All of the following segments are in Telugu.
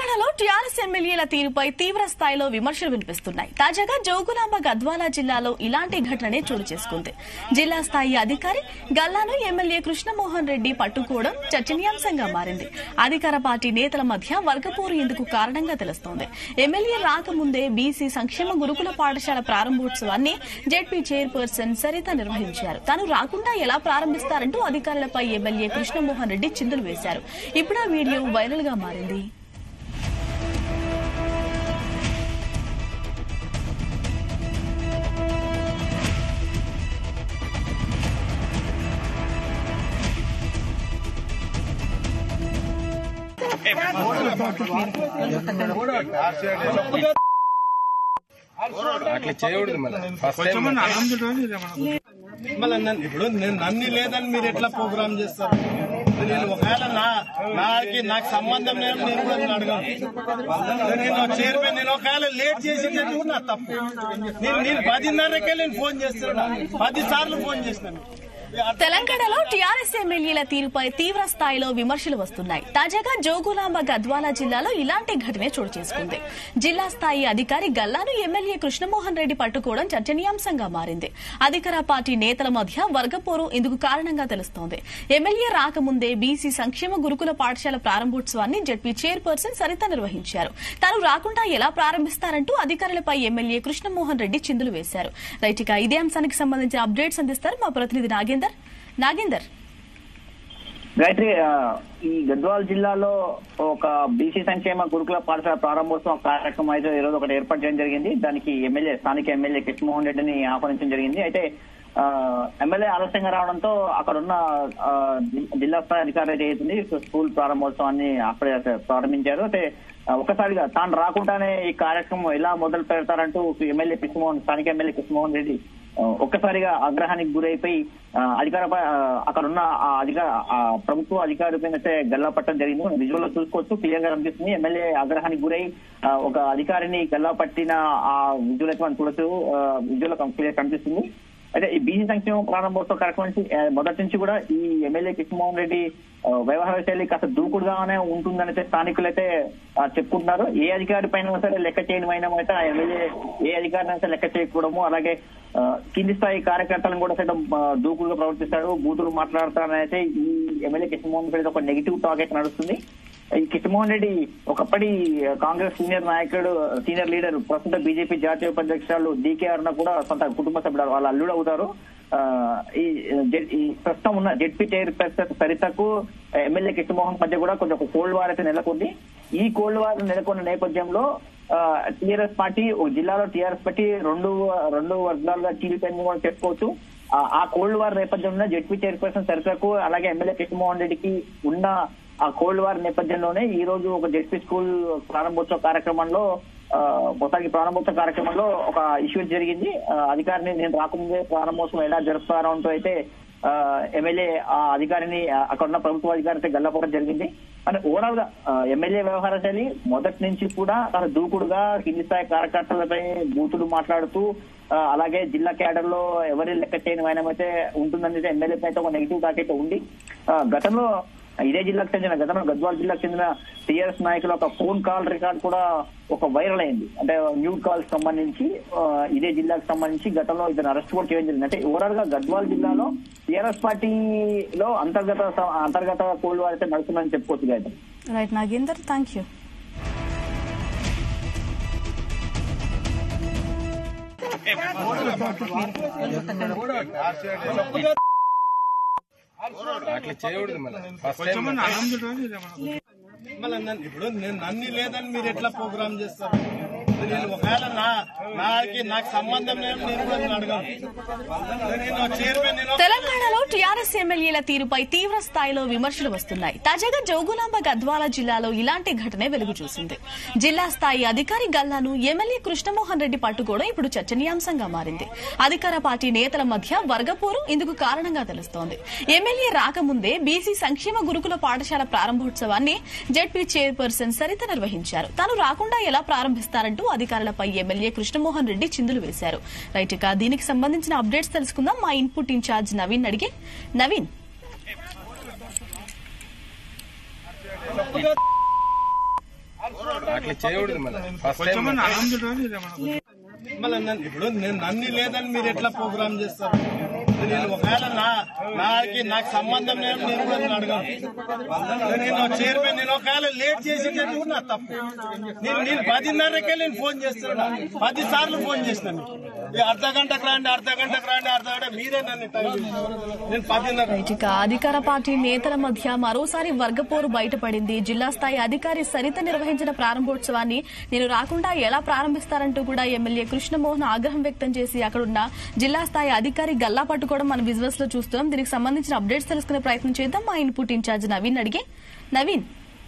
తెలంగాణలో టీఆర్ఎస్ ఎమ్మెల్యేల తీరుపై తీవ్ర స్థాయిలో విమర్శలు వినిపిస్తున్నాయి తాజాగా జోగులాంబ గద్వాల జిల్లాలో ఇలాంటి ఘటనే చోటు చేసుకుంది జిల్లా స్థాయి అధికారి గల్లాను ఎమ్మెల్యే కృష్ణమోహన్ రెడ్డి పట్టుకోవడం చర్చనీయాంశంగా మారింది అధికార పార్టీ నేతల మధ్య వర్గపోరు ఇందుకు కారణంగా తెలుస్తోంది ఎమ్మెల్యే రాకముందే బీసీ సంక్షేమ గురుకుల పాఠశాల ప్రారంభోత్సవాన్ని జెడ్పీ చైర్పర్సన్ సరిత నిర్వహించారు తాను రాకుండా ఎలా ప్రారంభిస్తారంటూ అధికారులపై ఎమ్మెల్యే కృష్ణమోహన్ రెడ్డి చిందులు వేశారు ఇప్పుడు ఆ వీడియో వైరల్ గా మారింది అట్లా చేయకూడదు మళ్ళీ ఫస్ట్ టైం మళ్ళీ నన్ను ఇప్పుడు నేను నన్ను లేదని మీరు ఎట్లా ప్రోగ్రామ్ చేస్తారు నేను ఒకవేళ నా నాకి నాకు సంబంధం లేదు నేను కూడా నేను అడగను నేను చైర్మన్ నేను ఒకవేళ లేట్ చేసిందంటే కూడా నా తప్పు నేను నేను పదిన్నరకే నేను ఫోన్ చేస్తున్నాను పది సార్లు ఫోన్ చేసినాను తెలంగాణలో టీఆర్ఎస్ ఎమ్మెల్యేల తీరుపై తీవ్ర స్థాయిలో విమర్శలు వస్తున్నాయి తాజాగా జోగులాంబ గద్వాల జిల్లాలో ఇలాంటి ఘటనే చోటు చేసుకుంది జిల్లా స్థాయి అధికారి గల్లాను ఎమ్మెల్యే కృష్ణమోహన్ రెడ్డి పట్టుకోవడం చర్చనీయాంశంగా మారింది అధికార పార్టీ నేతల మధ్య వర్గపోరు ఇందుకు కారణంగా తెలుస్తోంది ఎమ్మెల్యే రాకముందే బీసీ సంక్షేమ గురుకుల పాఠశాల ప్రారంభోత్సవాన్ని జడ్పీ చైర్పర్సన్ సరిత నిర్వహించారు తాను రాకుండా ఎలా ప్రారంభిస్తారంటూ అధికారులపై ఎమ్మెల్యే కృష్ణమోహన్ రెడ్డి చిందులు వేశారు రైట్ ఇక ఇదే అంశానికి సంబంధించిన అప్డేట్స్ అందిస్తారు మా ప్రతినిధి నాగేందర్ నాగేందర్ గాయత్రి ఆ, ఈ గద్వాల్ జిల్లాలో ఒక బీసీ సంక్షేమ గురుకుల పాఠశాల ప్రారంభోత్సవం కార్యక్రమం అయితే ఈ రోజు ఒకటి ఏర్పాటు చేయడం జరిగింది దానికి ఎమ్మెల్యే స్థానిక ఎమ్మెల్యే కృష్ణమోహన్ రెడ్డిని ఆహ్వానించడం జరిగింది అయితే ఆ, ఎమ్మెల్యే ఆలస్యంగా రావడంతో అక్కడ ఉన్న ఆ, జి- జిల్లా స్థాయి అధికారులు అయితే అవుతుంది స్కూల్ ప్రారంభోత్సవాన్ని అప్పుడే ప్రారంభించారు అయితే ఆ, ఒక్కసారిగా తాను రాకుండానే ఈ కార్యక్రమం ఎలా మొదలు పెడతారంటూ ఎమ్మెల్యే కృష్ణమోహన్ స్థానిక ఎమ్మెల్యే కృష్ణమోహన్ రెడ్డి ఆ, ఒక్కసారిగా ఆగ్రహానికి గురైపోయి ఆ, అధికార ప- ఆ, అక్కడ ఉన్న ఆ అధికార ఆ ప్రభుత్వ అధికారి పైన అయితే గల్లా పట్టడం జరిగింది విజువల్ లో చూసుకోవచ్చు క్లియర్ గా కనిపిస్తుంది ఎమ్మెల్యే ఆగ్రహానికి గురై ఆ, ఒక అధికారిని గల్లా పట్టిన ఆ విజువల్ అయితే మనం చూడొచ్చు విజువల్ క్లియర్ కనిపిస్తుంది అయితే ఈ బీసీ సంక్షేమ ప్రారంభోత్సవ కార్యక్రమం నుంచి ఆ, మొదటి నుంచి కూడా ఈ ఎమ్మెల్యే కృష్ణమోహన్ రెడ్డి ఆ, వ్యవహార శైలి కాస్త దూకుడుగానే ఉంటుందని అయితే స్థానికులు అయితే ఆ, చెప్పుకుంటున్నారు ఏ అధికారి పైన సరే లెక్క చేయని వైనం అయితే ఆ ఎమ్మెల్యే ఏ అధికారిని అయితే లెక్క చేయకపోవడము అలాగే ఆ, కింది స్థాయి కార్యకర్తలను కూడా సైతం ఆ, దూకుడుగా ప్రవర్తిస్తాడు బూతులు మాట్లాడతారని అయితే ఈ ఎమ్మెల్యే కృష్ణమోహన్ రెడ్డి ఒక నెగిటివ్ టాక్ అయితే నడుస్తుంది ఈ కృష్ణమోహన్ రెడ్డి ఒకప్పటి కాంగ్రెస్ సీనియర్ నాయకుడు సీనియర్ లీడర్ ప్రస్తుత బీజేపీ జాతీయ ఉపాధ్యక్షురాలు డీకే అరుణ కూడా సొంత కుటుంబ సభ్యుడు వాళ్ళ అల్లుడు అవుతారు ఆ, ఈ జె- ఈ ప్రస్తుతం ఉన్న జెడ్పీ చైర్పర్సన్ సరితకు ఎమ్మెల్యే కృష్ణమోహన్ మధ్య కూడా కొంచెం ఒక కోల్డ్ వార్ అయితే నెలకొంది ఈ కోల్డ్ వార్ నెలకొన్న నేపథ్యంలో టీఆర్ఎస్ పార్టీ ఒక జిల్లాలో టీఆర్ఎస్ పార్టీ రెండు రెండు వర్గాలుగా చీలిపోయింది కూడా చెప్పుకోవచ్చు ఆ- ఆ కోల్డ్ వార్ నేపథ్యంలో జెడ్పీ చైర్పర్సన్ సరితకు అలాగే ఎమ్మెల్యే కృష్ణమోహన్ రెడ్డికి ఉన్న ఆ కోల్డ్ వార్ నేపథ్యంలోనే ఈ రోజు ఒక జెడ్పీ స్కూల్ ప్రారంభోత్సవ కార్యక్రమంలో ఆ, మొత్తానికి ప్రారంభోత్సవ కార్యక్రమంలో ఒక ఇష్యూ జరిగింది ఆ, అధికారిని నేను రాకముందే ప్రారంభోత్సవం ఎలా జరుపుతారో అంటూ అయితే ఆ, ఎమ్మెల్యే ఆ అధికారిని ఆ, అక్కడ ఉన్న ప్రభుత్వ అధికారితో గల్లపోవడం జరిగింది అంటే ఓవరాల్ గా ఆ, ఎమ్మెల్యే వ్యవహార శైలి మొదటి నుంచి కూడా తన దూకుడుగా కింది స్థాయి కార్యకర్తలపై బూతులు మాట్లాడుతూ ఆ, అలాగే జిల్లా క్యాడర్ లో ఎవరి లెక్క చేయని వైనమైతే ఉంటుందని అయితే ఎమ్మెల్యే అయితే ఒక నెగిటివ్ టాక్ అయితే ఉంది ఆ, గతంలో ఇదే జిల్లాకు చెందిన గతంలో గద్వాల జిల్లాకు చెందిన టీఆర్ఎస్ నాయకుల ఒక ఫోన్ కాల్ రికార్డ్ కూడా ఒక వైరల్ అయింది అంటే న్యూడ్ కాల్స్ సంబంధించి ఆ, ఇదే జిల్లాకు సంబంధించి గతంలో ఇతను అరెస్ట్ కూడా చేయడం జరిగింది అంటే ఓవరాల్ గా గద్వాల్ జిల్లాలో టీఆర్ఎస్ పార్టీలో అంతర్గత స- అంతర్గత కోల్డ్ వార్ అయితే నడుస్తుందని చెప్పుకోవచ్చు Gayatri right Nagender thank you అట్లా చేయకూడదు మళ్ళీ ఫస్ట్ టైం మళ్ళీ నన్ను ఇప్పుడు నేను నన్ను లేదని మీరు ఎట్లా ప్రోగ్రామ్ చేస్తారు నేను ఒకవేళ నా నాకి నాకు సంబంధం లేదు నేను కూడా నేను అడగను నేను చైర్మన్ నేను తెలంగాణలో టీఆర్ఎస్ ఎమ్మెల్యేల తీరుపై తీవ్ర స్థాయిలో విమర్శలు వస్తున్నాయి తాజాగా జోగులాంబ గద్వాల జిల్లాలో ఇలాంటి ఘటనే వెలుగు చూసింది జిల్లా స్థాయి అధికారి గల్లాను ఎమ్మెల్యే కృష్ణమోహన్ రెడ్డి పట్టుకోవడం ఇప్పుడు చర్చనీయాంశంగా మారింది అధికార పార్టీ నేతల మధ్య వర్గపోరు ఇందుకు కారణంగా తెలుస్తోంది ఎమ్మెల్యే రాకముందే బీసీ సంక్షేమ గురుకుల పాఠశాల ప్రారంభోత్సవాన్ని జెడ్పీ చైర్పర్సన్ సరిత నిర్వహించారు తాను రాకుండా ఎలా ప్రారంభిస్తారంటూ అధికారులపై ఎమ్మెల్యే కృష్ణమోహన్ రెడ్డి చిందులు వేశారు రైట్ ఇక దీనికి సంబంధించిన అప్డేట్స్ తెలుసుకుందాం మా ఇన్పుట్ ఇన్ఛార్జ్ నవీన్ అడిగే నవీన్ అట్లా చేయకూడదు మళ్ళీ ఫస్ట్ టైం మళ్ళీ నన్ను ఇప్పుడు నేను నన్ను లేదని మీరు ఎట్లా ప్రోగ్రామ్ చేస్తారు నేను ఒకవేళ నా నాకి నాకు సంబంధం లేదు నేను కూడా నేను అడగను నేను చైర్మన్ నేను ఒకవేళ లేట్ చేసేటట్టు కూడా నా తప్పు నేను నేను పదిన్నరకే నేను ఫోన్ చేస్తాను పది సార్లు ఫోన్ చేస్తాను ఈ అర్ధ గంటకు రాండి అర్ధ గంటకు రాండి అర్ధ గంట మీరే నన్ను టైం చేశారు. నేను పదిన్నర ఇక అధికార పార్టీ నేతల మధ్య మరోసారి వర్గపోరు బయటపడింది జిల్లా స్థాయి అధికారి సరిత నిర్వహించిన ప్రారంభోత్సవాన్ని నేను రాకుండా ఎలా ప్రారంభిస్తారంటూ కూడా ఎమ్మెల్యే కృష్ణమోహన్ ఆగ్రహం వ్యక్తం చేసి అక్కడున్న జిల్లా స్థాయి అధికారి గల్లా పట్టుకోవడం మన విజువల్స్ లో చూస్తున్నాం దీనికి సంబంధించిన అప్డేట్స్ తెలుసుకునే ప్రయత్నం చేద్దాం మా ఇన్పుట్ ఇన్ఛార్జ్ నవీన్ అడిగి నవీన్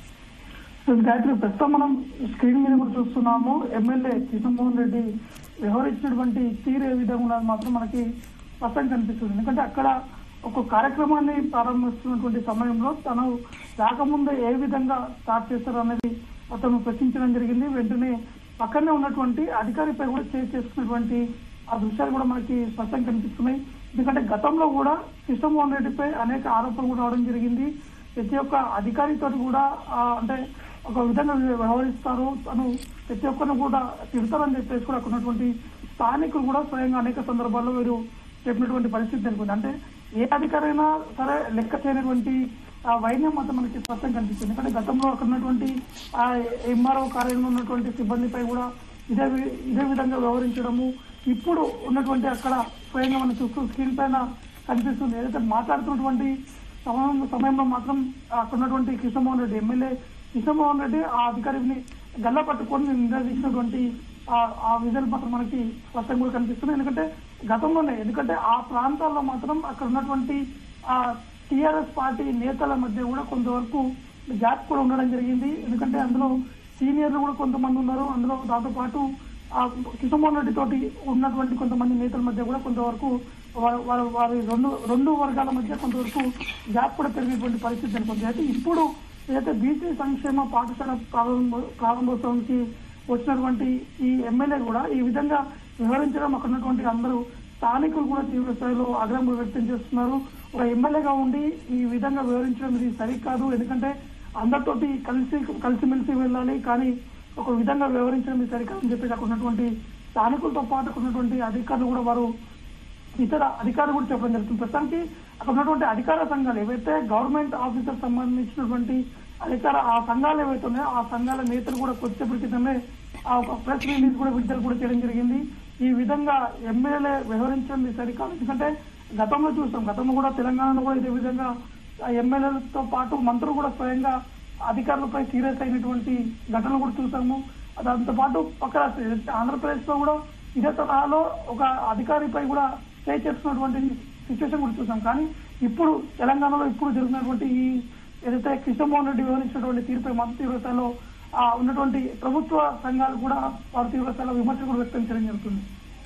గాయత్రి ప్రస్తుతం మనం స్క్రీన్ మీద కూడా చూస్తున్నాము ఎమ్మెల్యే కిషన్మోహన్ రెడ్డి వ్యవహరించినటువంటి తీరు ఏ విధంగా ఉన్నది మాత్రం మనకి స్పష్టంగా కనిపిస్తుంది ఎందుకంటే అక్కడ ఒక కార్యక్రమాన్ని ప్రారంభిస్తున్నటువంటి సమయంలో తను రాకముందే ఏ విధంగా స్టార్ట్ చేస్తారు అనేది అతను ప్రశ్నించడం జరిగింది వెంటనే పక్కనే ఉన్నటువంటి అధికారిపై కూడా చేసి చేసుకున్నటువంటి ఆ దృశ్యాలు కూడా మనకి స్పష్టంగా కనిపిస్తున్నాయి ఎందుకంటే గతంలో కూడా కృష్ణమోహన్ రెడ్డిపై అనేక ఆరోపణలు కూడా రావడం జరిగింది ప్రతి ఒక్క అధికారితో కూడా ఆ, అంటే ఒక విధంగా వ్యవహరిస్తారు తను ప్రతి ఒక్కరిని కూడా తిడతారని చెప్పేసి కూడా అక్కడ ఉన్నటువంటి స్థానికులు కూడా స్వయంగా అనేక సందర్భాల్లో వీరు చెప్పినటువంటి పరిస్థితి అనుకుంది అంటే ఏ అధికారైనా సరే లెక్క చేయనటువంటి ఆ వైద్యం మాత్రం మనకి స్పష్టంగా కనిపిస్తుంది ఎందుకంటే గతంలో అక్కడ ఉన్నటువంటి ఆ ఎంఆర్ఓ కార్యాలయంలో ఉన్నటువంటి సిబ్బందిపై కూడా ఇదే వి- ఇదే విధంగా వ్యవహరించడము ఇప్పుడు ఉన్నటువంటి అక్కడ స్వయంగా మనం చూస్తూ స్క్రీన్ పైన కనిపిస్తుంది ఏదైతే మాట్లాడుతున్నటువంటి సమయం సమయంలో మాత్రం అక్కడ ఉన్నటువంటి కృష్ణమోహన్ రెడ్డి ఎమ్మెల్యే కృష్ణమోహన్ రెడ్డి ఆ అధికారిని గల్ల పట్టుకొని నిర్దేశించినటువంటి ఆ- ఆ విజువల్ మాత్రం మనకి స్పష్టంగా కూడా కనిపిస్తుంది ఎందుకంటే గతంలోనే ఎందుకంటే ఆ ప్రాంతాల్లో మాత్రం అక్కడ ఉన్నటువంటి ఆ టిఆర్ఎస్ పార్టీ నేతల మధ్య కూడా కొంతవరకు గ్యాప్ కూడా ఉండడం జరిగింది ఎందుకంటే అందులో సీనియర్లు కూడా కొంతమంది ఉన్నారు అందులో దాంతో పాటు ఆ కిషన్మోహన్ రెడ్డి తోటి ఉన్నటువంటి కొంతమంది నేతల మధ్య కూడా కొంతవరకు వా- వారి వారి రెండు రెండు వర్గాల మధ్య కొంతవరకు గ్యాప్ కూడా పెరిగినటువంటి పరిస్థితి అనుకుంది అయితే ఇప్పుడు ఏదైతే బీసీ సంక్షేమ పాఠశాల ప్రారంభ ప్రారంభోత్సవానికి వచ్చినటువంటి ఈ ఎమ్మెల్యే కూడా ఈ విధంగా వివరించడం అక్కడ ఉన్నటువంటి అందరూ స్థానికులు కూడా తీవ్ర స్థాయిలో ఆగ్రహం వ్యక్తం చేస్తున్నారు ఒక ఎమ్మెల్యేగా ఉండి ఈ విధంగా వివరించడం ఇది సరికాదు ఎందుకంటే అందరితోటి కలిసి కలిసిమెలిసి వెళ్ళాలి కానీ ఒక విధంగా వివరించడం ఇది సరికాదని చెప్పేసి అక్కడ ఉన్నటువంటి స్థానికులతో పాటు అక్కడ ఉన్నటువంటి అధికారులు కూడా వారు ఇతర అధికారులు కూడా చెప్పడం జరుగుతుంది ప్రస్తుతానికి అక్కడ ఉన్నటువంటి అధికార సంఘాలు ఏవైతే గవర్నమెంట్ ఆఫీసర్ సంబంధించినటువంటి అధికార ఆ సంఘాలు ఏవైతే ఉన్నాయో ఆ సంఘాల నేతలు కూడా కొద్దిసేపటి క్రితమే ఆ ఒక ప్రెస్ రిలీజ్ కూడా విడుదల కూడా చేయడం జరిగింది ఈ విధంగా ఎమ్మెల్యే వ్యవహరించడం ఇది సరికాదు ఎందుకంటే గతంలో చూసాం గతంలో కూడా తెలంగాణలో కూడా ఇదే విధంగా ఆ ఎమ్మెల్యేలతో పాటు మంత్రులు కూడా స్వయంగా అధికారులపై సీరియస్ అయినటువంటి ఘటనలు కూడా చూసాము దాంతో పాటు పక్క ఆంధ్రప్రదేశ్ లో కూడా ఇదే తరహాలో ఒక అధికారిపై కూడా స్టే చేస్తున్నటువంటి సిచ్యువేషన్ కూడా చూసాం కానీ ఇప్పుడు తెలంగాణలో ఇప్పుడు జరుగుతున్నటువంటి ఈ ఏదైతే కృష్ణమోహన్ రెడ్డి వివరించినటువంటి తీరుపై మత తీవ్రతలో ఆ ఉన్నటువంటి ప్రభుత్వ సంఘాలు కూడా వారి తీవ్రతలో విమర్శలు కూడా వ్యక్తం చేయడం జరుగుతుంది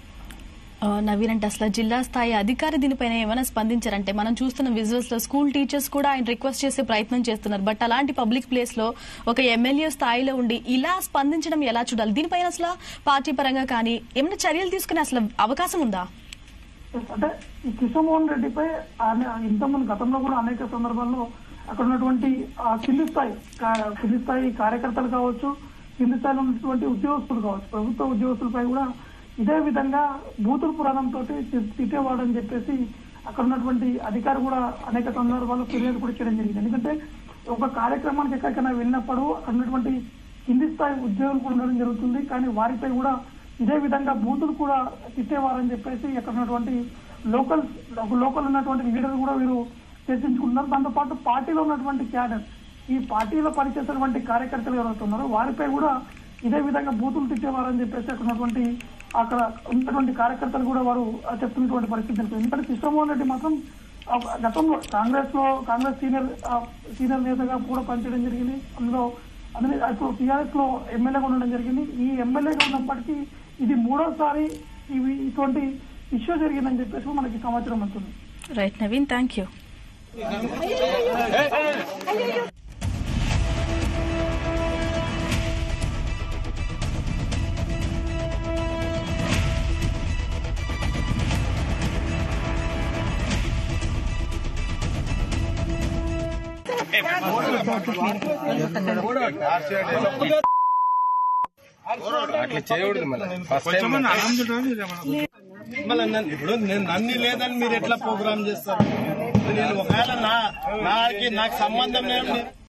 ఆ, నవీన్ అంటే అసలు జిల్లా స్థాయి అధికారి దీనిపైన ఏమైనా స్పందించారంటే మనం చూస్తున్న విజువల్స్ లో స్కూల్ టీచర్స్ కూడా ఆయన రిక్వెస్ట్ చేసే ప్రయత్నం చేస్తున్నారు బట్ అలాంటి పబ్లిక్ ప్లేస్ లో ఒక ఎమ్మెల్యే స్థాయిలో ఉండి ఇలా స్పందించడం ఎలా చూడాలి దీనిపైన అసలు పార్టీ పరంగా కానీ ఏమైనా చర్యలు తీసుకునే అసలు అవకాశం ఉందా అంటే ఈ కృష్ణమోహన్ రెడ్డిపై ఆయన ఇంతకుముందు గతంలో కూడా అనేక సందర్భాల్లో అక్కడ ఉన్నటువంటి ఆ కింది స్థాయి కా- కింది స్థాయి కార్యకర్తలు కావచ్చు కింది స్థాయిలో ఉన్నటువంటి ఉద్యోగస్తులు కావచ్చు ప్రభుత్వ ఉద్యోగస్తులపై కూడా ఇదే విధంగా బూతుల పురాణం తోటి తి- తిట్టేవాడని చెప్పేసి అక్కడ ఉన్నటువంటి అధికారి కూడా అనేక సందర్భాల్లో ఫిర్యాదు కూడా చేయడం జరిగింది ఎందుకంటే ఒక కార్యక్రమానికి ఎక్కడికైనా వెళ్ళినప్పుడు అక్కడ ఉన్నటువంటి కింది స్థాయి ఉద్యోగులు కూడా ఉండడం జరుగుతుంది కానీ వారిపై కూడా ఇదే విధంగా బూతులు కూడా తిట్టేవారని చెప్పేసి అక్కడ ఉన్నటువంటి లోకల్ లోకల్ ఉన్నటువంటి లీడర్లు కూడా వీరు చర్చించుకుంటున్నారు దాంతో పాటు పార్టీలో ఉన్నటువంటి క్యాడర్ ఈ పార్టీలో పనిచేసేటువంటి కార్యకర్తలు ఎవరైతే ఉన్నారో వారిపై కూడా ఇదే విధంగా బూతులు తిట్టేవారని చెప్పేసి అక్కడ ఉన్నటువంటి అక్కడ ఉన్నటువంటి కార్యకర్తలు కూడా వారు ఆ, చెప్తున్నటువంటి పరిస్థితి ఉంది. ఎందుకంటే కృష్ణమోహన్ రెడ్డి మాత్రం ఆ, గతంలో కాంగ్రెస్ లో కాంగ్రెస్ సీనియర్ ఆ, సీనియర్ నేతగా కూడా పనిచేయడం జరిగింది అందులో అందులో ఇప్పుడు టీఆర్ఎస్ లో ఎమ్మెల్యేగా ఉండడం జరిగింది ఈ ఎమ్మెల్యేగా ఉన్నప్పటికీ ఇది మూడోసారి ఇవి ఇటువంటి ఇష్యూ జరిగిందని చెప్పేసి కూడా మనకి సమాచారం ఉంటుంది రైట్ నవీన్ థ్యాంక్ యూ అట్లా చేయకూడదు మళ్ళీ ఫస్ట్ టైం మళ్ళీ నన్ను ఇప్పుడు నేను నన్ను లేదని మీరు ఎట్లా ప్రోగ్రామ్ చేస్తారు నేను ఒకవేళ నా నాకి నాకు సంబంధం లేదు